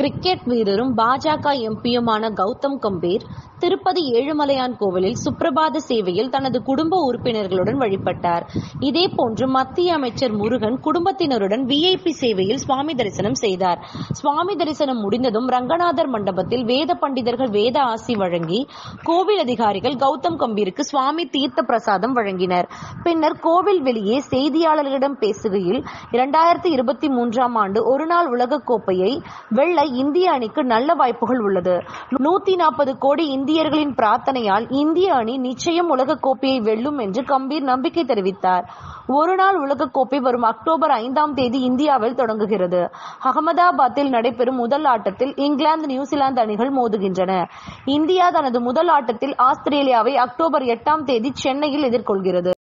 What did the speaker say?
cricket வீரரும் பாஜக எம்பியுமான கவுதம் கம்பீர் திருப்பதி ஏழுமலையான் கோவிலில் சுப்ரபாத சேவையில் தனது குடும்ப உறுப்பினர்களுடன் வழிபட்டார் இதேபோன்று மத்திய அமைச்சர் முருகன் குடும்பத்தினருடன் விஐபி சேவையில் சுவாமி தரிசனம் செய்தார் சுவாமி தரிசனம் முடிந்ததும் ரங்கநாதர் மண்டபத்தில் வேத பண்டிதர்கள் வேத ஆசி வழங்கி கோவில் அதிகாரிகள் கௌதம் கம்பீருக்கு சுவாமி தீர்த்த பிரசாதம் வழங்கினர் பின்னர் கோவில் வெளியே செய்தியாளர்களிடம் பேசுகையில் இரண்டாயிரத்தி இருபத்தி மூன்றாம் ஆண்டு ஒருநாள் உலகக் கோப்பையை வெல்ல இந்திய அணிக்கு நல்ல வாய்ப்புகள் உள்ளது நூத்தி நாற்பது கோடி இந்தியர்களின் பிரார்த்தனையால் இந்திய அணி நிச்சயம் உலகக் கோப்பையை வெல்லும் என்று கம்பீர் நம்பிக்கை தெரிவித்தார் ஒருநாள் உலகக் கோப்பை வரும் அக்டோபர் ஐந்தாம் தேதி இந்தியாவில் தொடங்குகிறது அகமதாபாத்தில் நடைபெறும் முதல் ஆட்டத்தில் இங்கிலாந்து நியூசிலாந்து அணிகள் மோதுகின்றன இந்தியா தனது முதல் ஆட்டத்தில் ஆஸ்திரேலியாவை அக்டோபர் எட்டாம் தேதி சென்னையில் எதிர்கொள்கிறது